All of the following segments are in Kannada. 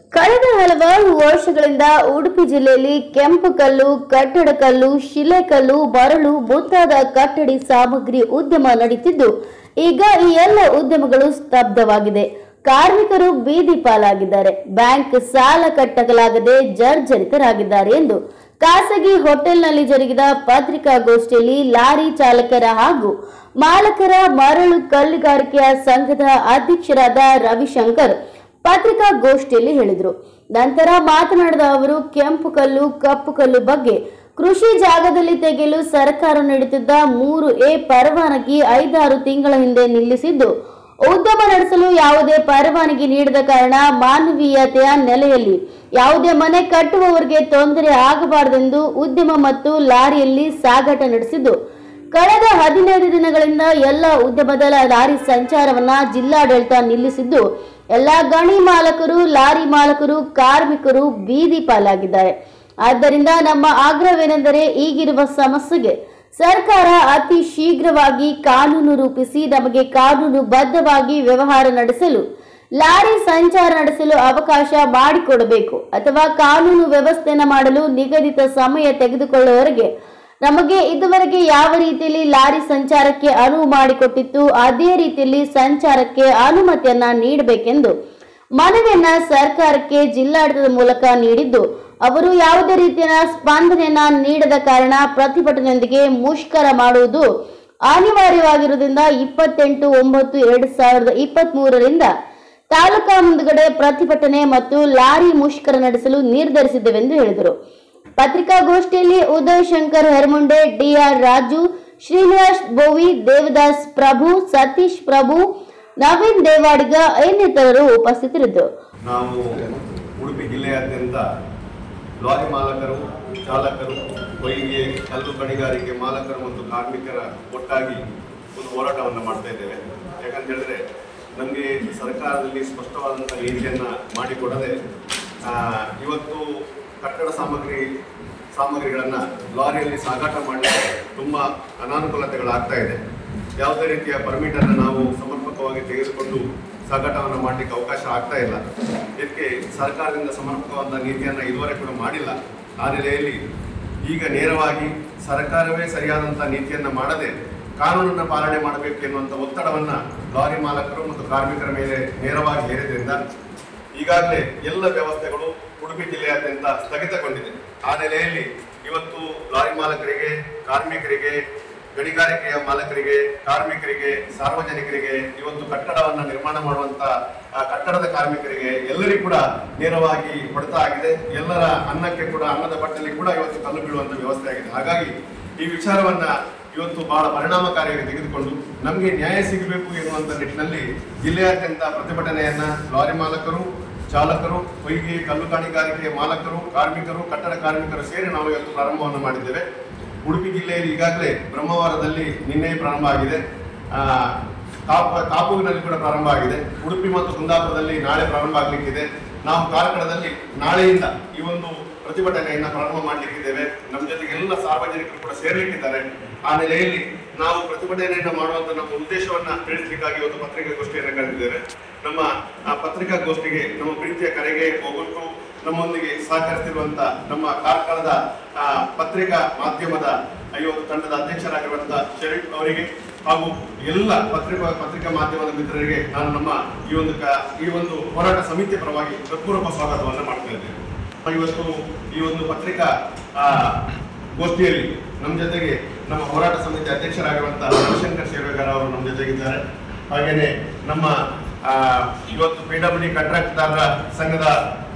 ಕಳೆದ ಹಲವಾರು ವರ್ಷಗಳಿಂದ ಉಡುಪಿ ಜಿಲ್ಲೆಯಲ್ಲಿ ಕೆಂಪು ಕಲ್ಲು ಕಟ್ಟಡ ಕಲ್ಲು ಶಿಲೆಕಲ್ಲು ಮರಳು ಮುಂತಾದ ಕಟ್ಟಡಿ ಸಾಮಗ್ರಿ ಉದ್ಯಮ ನಡೀತಿದ್ದು ಈಗ ಈ ಎಲ್ಲ ಉದ್ಯಮಗಳು ಸ್ತಬ್ಧವಾಗಿದೆ ಕಾರ್ಮಿಕರು ಬೀದಿ ಪಾಲಾಗಿದ್ದಾರೆ ಬ್ಯಾಂಕ್ ಸಾಲ ಕಟ್ಟಲಾಗದೆ ಜರ್ಜರಿತರಾಗಿದ್ದಾರೆ ಎಂದು ಖಾಸಗಿ ಹೋಟೆಲ್ನಲ್ಲಿ ಜರುಗಿದ ಪತ್ರಿಕಾಗೋಷ್ಠಿಯಲ್ಲಿ ಲಾರಿ ಚಾಲಕರ ಹಾಗೂ ಮಾಲಕರ ಮರಳು ಕಲ್ಲುಗಾರಿಕೆಯ ಸಂಘದ ಅಧ್ಯಕ್ಷರಾದ ರವಿಶಂಕರ್ ಪತ್ರಿಕಾಗೋಷ್ಠಿಯಲ್ಲಿ ಹೇಳಿದರು ನಂತರ ಮಾತನಾಡಿದ ಅವರು ಕೆಂಪು ಕಲ್ಲು ಕಪ್ಪು ಕಲ್ಲು ಬಗ್ಗೆ ಕೃಷಿ ಜಾಗದಲ್ಲಿ ತೆಗೆಯಲು ಸರ್ಕಾರ ನೀಡುತ್ತಿದ್ದ ಮೂರು ಎ ಪರವಾನಗಿ ಐದಾರು ತಿಂಗಳ ಹಿಂದೆ ನಿಲ್ಲಿಸಿದ್ದು ಉದ್ಯಮ ನಡೆಸಲು ಯಾವುದೇ ಪರವಾನಗಿ ನೀಡದ ಕಾರಣ ಮಾನವೀಯತೆಯ ನೆಲೆಯಲ್ಲಿ ಯಾವುದೇ ಮನೆ ಕಟ್ಟುವವರಿಗೆ ತೊಂದರೆ ಆಗಬಾರದೆಂದು ಉದ್ಯಮ ಮತ್ತು ಲಾರಿಯಲ್ಲಿ ಸಾಗಾಟ ನಡೆಸಿದ್ದು ಕಳೆದ ಹದಿನೈದು ದಿನಗಳಿಂದ ಎಲ್ಲ ಉದ್ಯಮದ ಲಾರಿ ಸಂಚಾರವನ್ನ ಜಿಲ್ಲಾಡಳಿತ ನಿಲ್ಲಿಸಿದ್ದು ಎಲ್ಲ ಗಣಿ ಮಾಲಕರು ಲಾರಿ ಮಾಲಕರು ಕಾರ್ಮಿಕರು ಬೀದಿ ಪಾಲಾಗಿದ್ದಾರೆ ಆದ್ದರಿಂದ ನಮ್ಮ ಆಗ್ರಹವೇನೆಂದರೆ ಈಗಿರುವ ಸಮಸ್ಯೆಗೆ ಸರ್ಕಾರ ಅತಿ ಶೀಘ್ರವಾಗಿ ಕಾನೂನು ರೂಪಿಸಿ ನಮಗೆ ಕಾನೂನು ಬದ್ಧವಾಗಿ ವ್ಯವಹಾರ ನಡೆಸಲು ಲಾರಿ ಸಂಚಾರ ನಡೆಸಲು ಅವಕಾಶ ಮಾಡಿಕೊಡಬೇಕು ಅಥವಾ ಕಾನೂನು ವ್ಯವಸ್ಥೆಯನ್ನು ಮಾಡಲು ನಿಗದಿತ ಸಮಯ ತೆಗೆದುಕೊಳ್ಳುವವರೆಗೆ ನಮಗೆ ಇದುವರೆಗೆ ಯಾವ ರೀತಿಯಲ್ಲಿ ಲಾರಿ ಸಂಚಾರಕ್ಕೆ ಅನುವು ಮಾಡಿಕೊಟ್ಟಿತ್ತು ಅದೇ ರೀತಿಯಲ್ಲಿ ಸಂಚಾರಕ್ಕೆ ಅನುಮತಿಯನ್ನ ನೀಡಬೇಕೆಂದು ಮನವಿಯನ್ನ ಸರ್ಕಾರಕ್ಕೆ ಜಿಲ್ಲಾಡಳಿತದ ಮೂಲಕ ನೀಡಿದ್ದು ಅವರು ಯಾವುದೇ ರೀತಿಯ ಸ್ಪಂದನೆಯನ್ನ ನೀಡದ ಕಾರಣ ಪ್ರತಿಭಟನೆಯೊಂದಿಗೆ ಮುಷ್ಕರ ಮಾಡುವುದು ಅನಿವಾರ್ಯವಾಗಿರುವುದರಿಂದ ಇಪ್ಪತ್ತೆಂಟು ಒಂಬತ್ತು ಎರಡ್ ಸಾವಿರದ ಇಪ್ಪತ್ತ್ ಮೂರರಿಂದ ತಾಲೂಕಾ ಮುಂದುಗಡೆ ಪ್ರತಿಭಟನೆ ಮತ್ತು ಲಾರಿ ಮುಷ್ಕರ ನಡೆಸಲು ನಿರ್ಧರಿಸಿದ್ದೆವೆಂದು ಹೇಳಿದರು ಪತ್ರಿಕಾಗೋಷ್ಠಿಯಲ್ಲಿ ಉದಯ್ ಶಂಕರ್ ಹೆರ್ಮುಂಡೆ ಡಿಆರ್ ರಾಜು ಶ್ರೀನಿವಾಸ್ ಬೋವಿ ದೇವದಾಸ್ ಪ್ರಭು ಸತೀಶ್ ಪ್ರಭು ನವೀನ್ ದೇವಾಡಿಗ ಇನ್ನಿತರರು ಉಪಸ್ಥಿತರಿದ್ದರು ನಾವು ಉಡುಪಿ ಜಿಲ್ಲೆಯಾದ್ಯಂತ ಲಾರಿ ಮಾಲಕರು ಚಾಲಕರು ಹೊಯ್ಗೆ ಕಲ್ಲು ಗಣಿಗಾರಿಕೆ ಮಾಲಕರು ಮತ್ತು ಕಾರ್ಮಿಕರ ಒಟ್ಟಾಗಿ ಒಂದು ಹೋರಾಟವನ್ನು ಮಾಡ್ತಾ ಇದ್ದೇವೆ ಯಾಕಂತ ಹೇಳಿದ್ರೆ ನಮಗೆ ಸರ್ಕಾರದಲ್ಲಿ ಸ್ಪಷ್ಟವಾದಂಥ ನೀತಿಯನ್ನು ಮಾಡಿಕೊಡದೆ ಆ, ಇವತ್ತು ಕಟ್ಟಡ ಸಾಮಗ್ರಿ ಸಾಮಗ್ರಿಗಳನ್ನು ಲಾರಿಯಲ್ಲಿ ಸಾಗಾಟ ಮಾಡಲಿಕ್ಕೆ ತುಂಬ ಅನಾನುಕೂಲತೆಗಳಾಗ್ತಾ ಇದೆ ಯಾವುದೇ ರೀತಿಯ ಪರ್ಮಿಟನ್ನು ನಾವು ಸಮರ್ಪಕವಾಗಿ ತೆಗೆದುಕೊಂಡು ಸಾಗಾಟವನ್ನು ಮಾಡಲಿಕ್ಕೆ ಅವಕಾಶ ಆಗ್ತಾ ಇಲ್ಲ ಇದಕ್ಕೆ ಸರ್ಕಾರದಿಂದ ಸಮರ್ಪಕವಾದ ನೀತಿಯನ್ನು ಇದುವರೆಗೆ ಕೂಡ ಮಾಡಿಲ್ಲ ಆ ನೆಲೆಯಲ್ಲಿ ಈಗ ನೇರವಾಗಿ ಸರ್ಕಾರವೇ ಸರಿಯಾದಂಥ ನೀತಿಯನ್ನು ಮಾಡದೆ ಕಾನೂನನ್ನು ಪಾಲನೆ ಮಾಡಬೇಕು ಎನ್ನುವಂಥ ಒತ್ತಡವನ್ನು ಲಾರಿ ಮಾಲಕರು ಮತ್ತು ಕಾರ್ಮಿಕರ ಮೇಲೆ ನೇರವಾಗಿ ಹೇರಿದ್ರಿಂದ ಈಗಾಗಲೇ ಎಲ್ಲ ವ್ಯವಸ್ಥೆಗಳು ಉಡುಪಿ ಜಿಲ್ಲೆಯಾದ್ಯಂತ ಸ್ಥಗಿತಗೊಂಡಿದೆ ಆ ನೆಲೆಯಲ್ಲಿ ಇವತ್ತು ಲಾರಿ ಮಾಲಕರಿಗೆ ಕಾರ್ಮಿಕರಿಗೆ ಗಣಿಗಾರಿಕೆಯ ಮಾಲಕರಿಗೆ ಕಾರ್ಮಿಕರಿಗೆ ಸಾರ್ವಜನಿಕರಿಗೆ ಇವತ್ತು ಕಟ್ಟಡವನ್ನು ನಿರ್ಮಾಣ ಮಾಡುವಂತ ಆ ಕಟ್ಟಡದ ಕಾರ್ಮಿಕರಿಗೆ ಎಲ್ಲರಿಗೂ ಕೂಡ ನೇರವಾಗಿ ಹೊಡೆತ ಆಗಿದೆ ಎಲ್ಲರ ಅನ್ನಕ್ಕೆ ಕೂಡ ಅನ್ನದ ಬಟ್ಟಲ್ಲಿ ಕೂಡ ಇವತ್ತು ಕಲ್ಲು ಬೀಳುವಂತ ವ್ಯವಸ್ಥೆ ಆಗಿದೆ ಹಾಗಾಗಿ ಈ ವಿಚಾರವನ್ನ ಇವತ್ತು ಬಹಳ ಪರಿಣಾಮಕಾರಿಯಾಗಿ ತೆಗೆದುಕೊಂಡು ನಮಗೆ ನ್ಯಾಯ ಸಿಗಬೇಕು ಎನ್ನುವಂತ ನಿಟ್ಟಿನಲ್ಲಿ ಜಿಲ್ಲೆಯಾದ್ಯಂತ ಪ್ರತಿಭಟನೆಯನ್ನ ಲಾರಿ ಮಾಲಕರು ಚಾಲಕರು ಹೊಯ್ಗೆ ಕಲ್ಲು ಗಣಿಗಾರಿಕೆ ಮಾಲಕರು ಕಾರ್ಮಿಕರು ಕಟ್ಟಡ ಕಾರ್ಮಿಕರು ಸೇರಿ ನಾವು ಇವತ್ತು ಪ್ರಾರಂಭವನ್ನು ಮಾಡಿದ್ದೇವೆ ಉಡುಪಿ ಜಿಲ್ಲೆಯಲ್ಲಿ ಈಗಾಗಲೇ ಬ್ರಹ್ಮವಾರದಲ್ಲಿ ನಿನ್ನೆ ಪ್ರಾರಂಭ ಆಗಿದೆ ಆ, ಕಾಪ ಕಾಪುವಿನಲ್ಲಿ ಕೂಡ ಪ್ರಾರಂಭ ಆಗಿದೆ ಉಡುಪಿ ಮತ್ತು ಕುಂದಾಪುರದಲ್ಲಿ ನಾಳೆ ಪ್ರಾರಂಭ ಆಗಲಿಕ್ಕಿದೆ ನಾವು ಕಾರ್ಕಳದಲ್ಲಿ ನಾಳೆಯಿಂದ ಈ ಒಂದು ಪ್ರತಿಭಟನೆಯನ್ನ ಪ್ರಾರಂಭ ಮಾಡಲಿಕ್ಕಿದ್ದೇವೆ ನಮ್ಮ ಜೊತೆಗೆ ಎಲ್ಲ ಸಾರ್ವಜನಿಕರು ಕೂಡ ಸೇರ್ಲಿಕ್ಕಿದ್ದಾರೆ ಆ ನೆಲೆಯಲ್ಲಿ ನಾವು ಪ್ರತಿಭಟನೆಯನ್ನ ಮಾಡುವಂತ ನಮ್ಮ ಉದ್ದೇಶವನ್ನ ತಿಳಿಸ್ಲಿಕ್ಕಾಗಿ ಇವತ್ತು ಪತ್ರಿಕಾಗೋಷ್ಠಿಯನ್ನು ಕರೆದಿದ್ದೇವೆ ನಮ್ಮ ಆ ಪತ್ರಿಕಾಗೋಷ್ಠಿಗೆ ನಮ್ಮ ಪ್ರೀತಿಯ ಕರೆಗೆ ಹೋಗೊಟ್ಟು ನಮ್ಮೊಂದಿಗೆ ಸಹಕರಿಸಿರುವಂತ ನಮ್ಮ ಕಾರ್ಕಳದ ಆ, ಪತ್ರಿಕಾ ಮಾಧ್ಯಮದ ಐವತ್ತು ತಂಡದ ಅಧ್ಯಕ್ಷರಾಗಿರುವಂತಹ ಶರೀಫ್ ಅವರಿಗೆ ಹಾಗೂ ಎಲ್ಲ ಪತ್ರಿಕಾ ಪತ್ರಿಕಾ ಮಾಧ್ಯಮದ ಮಿತ್ರರಿಗೆ ನಾನು ನಮ್ಮ ಈ ಒಂದು ಕ- ಈ ಒಂದು ಹೋರಾಟ ಸಮಿತಿ ಪರವಾಗಿ ಹೃತ್ಪೂರ್ವಕ ಸ್ವಾಗತವನ್ನು ಮಾಡ್ತಾ ಇದ್ದೇನೆ ಇವತ್ತು ಈ ಒಂದು ಪತ್ರಿಕಾ ಆ, ಗೋಷ್ಠಿಯಲ್ಲಿ ನಮ್ಮ ಜೊತೆಗೆ ನಮ್ಮ ಹೋರಾಟ ಸಮಿತಿ ಅಧ್ಯಕ್ಷರಾಗಿರುವಂತಹ ರವಿಶಂಕರ್ ಶೇರ್ವೇಗರ್ ಅವರು ನಮ್ಮ ಜೊತೆಗಿದ್ದಾರೆ ಹಾಗೇನೆ ನಮ್ಮ ಆ, ಇವತ್ತು ಪಿ ಡಬ್ಲ್ಯೂ ಡಿ ಕಾಂಟ್ರಾಕ್ಟ್ದಾರರ ಸಂಘದ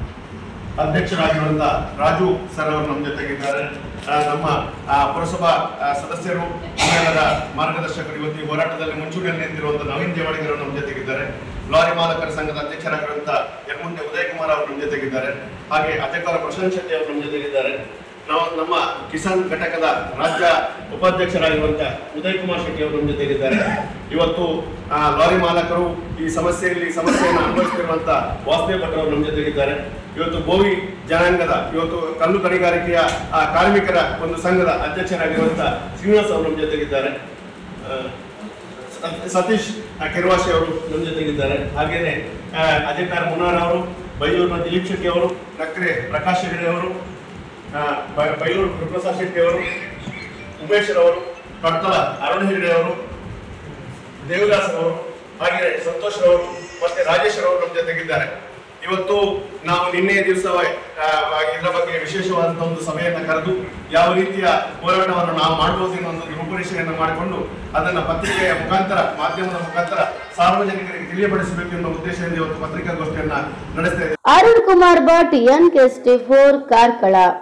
ಅಧ್ಯಕ್ಷರಾಗಿರುವಂತ ರಾಜು ಸರ್ ಅವರು ನಮ್ಮ ಜೊತೆಗಿದ್ದಾರೆ ಆ, ನಮ್ಮ ಆ, ಪುರಸಭಾ ಆ, ಸದಸ್ಯರು ಸಮ್ಮೇಳನದ ಮಾರ್ಗದರ್ಶಕರು ಇವತ್ತು ಈ ಹೋರಾಟದಲ್ಲಿ ಮುಂಚೂಣಿಯಲ್ಲಿ ನಿಂತಿರುವಂತ ನವೀನ್ ದೇವಾಡಿಗರು ನಮ್ಮ ಜೊತೆಗಿದ್ದಾರೆ ಲಾರಿ ಮಾಲಕರ ಸಂಘದ ಅಧ್ಯಕ್ಷರಾಗಿರುವಂತ ಯರ್ಮುಂಡೆ ಉದಯ್ ಕುಮಾರ್ ಅವರು ನಮ್ಮ ಜೊತೆಗಿದ್ದಾರೆ ಹಾಗೆ ಅಧ್ಯಕ್ಷರ ಪ್ರಶಾಂತ್ ಶೆಟ್ಟಿ ಅವರು ನಮ್ಮ ಜೊತೆಗಿದ್ದಾರೆ ನಾವು ನಮ್ಮ ಕಿಸಾನ್ ಘಟಕದ ರಾಜ್ಯ ಉಪಾಧ್ಯಕ್ಷರಾಗಿರುವಂತ ಉದಯ್ ಕುಮಾರ್ ಶೆಟ್ಟಿ ಅವರು ನಮ್ಮ ಜೊತೆಗಿದ್ದಾರೆ ಇವತ್ತು ಆ, ಲಾರಿ ಮಾಲಕರು ಈ ಸಮಸ್ಯೆಯಲ್ಲಿ ಸಮಸ್ಯೆಯನ್ನು ಅನುಭವಿಸುತ್ತಿರುವಂತ ವಾಸುದೇವ್ ಭಟ್ ಅವರು ನಮ್ಮ ಜೊತೆಗಿದ್ದಾರೆ ಇವತ್ತು ಬೋವಿ ಜನಾಂಗದ ಇವತ್ತು ಕಲ್ಲು ಗಣಿಗಾರಿಕೆಯ ಆ, ಕಾರ್ಮಿಕರ ಒಂದು ಸಂಘದ ಅಧ್ಯಕ್ಷರಾಗಿರುವಂತ ಶ್ರೀನಿವಾಸ್ ಅವರು ನಮ್ಮ ಜೊತೆಗಿದ್ದಾರೆ ಆ, ಸ- ಸತೀಶ್ ಆ, ಕೆರ್ವಾಶಿ ಅವರು ನಮ್ಮ ಜೊತೆಗಿದ್ದಾರೆ ಹಾಗೇನೆ ಆ, ಅಜಯ್ ಕಾರ್ ಮುನಾರ್ ಅವರು ಬೈಲೂರಿನ ದಿಲೀಪ್ ಶೆಟ್ಟಿ ಅವರು ನಕ್ರೆ ಪ್ರಕಾಶ್ ಹೆಗಡೆ ಅವರು ಆ, ಬ- ಬೈಲೂರು ಗುರುಪ್ರಸಾದ್ ಶೆಟ್ಟಿ ಅವರು ಉಮೇಶ್ ಅವರು ಕಡ್ತಲ ಅರುಣ್ ಹೆಗಡೆ ಅವರು ದೇವದಾಸ್ ಅವರು ಹಾಗೆ ಸಂತೋಷ್ ಅವರು ಮತ್ತೆ ರಾಜೇಶ್ ಅವರು ನಮ್ಮ ಜೊತೆಗಿದ್ದಾರೆ ಇವತ್ತು ನಾವು ನಿನ್ನೆ ದಿವಸ ಇದರ ಬಗ್ಗೆ ವಿಶೇಷವಾದಂತಹ ಒಂದು ಸಭೆಯನ್ನ ಕರೆದು ಯಾವ ರೀತಿಯ ಹೋರಾಟವನ್ನು ನಾವು ಮಾಡಬಹುದು ಅನ್ನೋ ಒಂದು ರೂಪರೇಷೆಯನ್ನು ಮಾಡಿಕೊಂಡು ಅದನ್ನ ಪತ್ರಿಕೆಯ ಮುಖಾಂತರ ಮಾಧ್ಯಮದ ಮುಖಾಂತರ ಸಾರ್ವಜನಿಕರಿಗೆ ತಿಳಿಯಪಡಿಸಬೇಕು ಎನ್ನುವ ಉದ್ದೇಶದಿಂದ ಇವತ್ತು ಪತ್ರಿಕಾಗೋಷ್ಠಿಯನ್ನ ನಡೆಸ್ತಾ ಇದ್ದೇವೆ Arun Kumar Bhat N K for Karkala